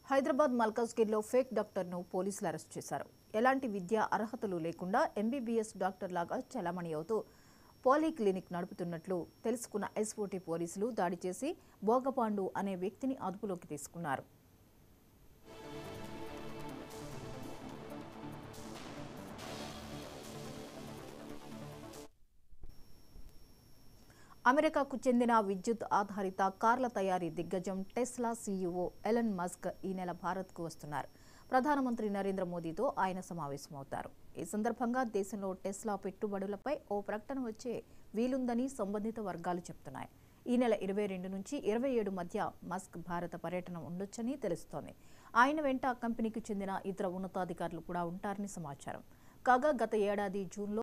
హైదరాబాద్ మల్కాజ్గిరిలో ఫేక్ డాక్టర్ను పోలీసులు అరెస్ట్ చేశారు ఎలాంటి విద్యా అర్హతలు లేకుండా ఎంబీబీఎస్ డాక్టర్ లాగా చలామణి అవుతూ పాలీక్లినిక్ నడుపుతున్నట్లు తెలుసుకున్న ఎస్ఓటీ పోలీసులు దాడి చేసి భోగపాండు అనే వ్యక్తిని అదుపులోకి తీసుకున్నారు అమెరికాకు చెందిన విద్యుత్ ఆధారిత కార్ల తయారీ దిగ్గజం టెస్లా సీఈఓ ఎలన్ మస్క్ ఈ నెల భారత్కు వస్తున్నారు ప్రధానమంత్రి నరేంద్ర మోదీతో ఆయన సమావేశమవుతారు ఈ సందర్భంగా దేశంలో టెస్లా పెట్టుబడులపై ఓ ప్రకటన వచ్చే వీలుందని సంబంధిత వర్గాలు చెబుతున్నాయి ఈ నెల ఇరవై రెండు నుంచి ఇరవై ఏడు మధ్య మస్క్ భారత పర్యటన ఉండొచ్చని తెలుస్తోంది ఆయన వెంట కంపెనీకి చెందిన ఇతర ఉన్నతాధికారులు కూడా ఉంటారని సమాచారం కాగా గత ఏడాది జూన్లో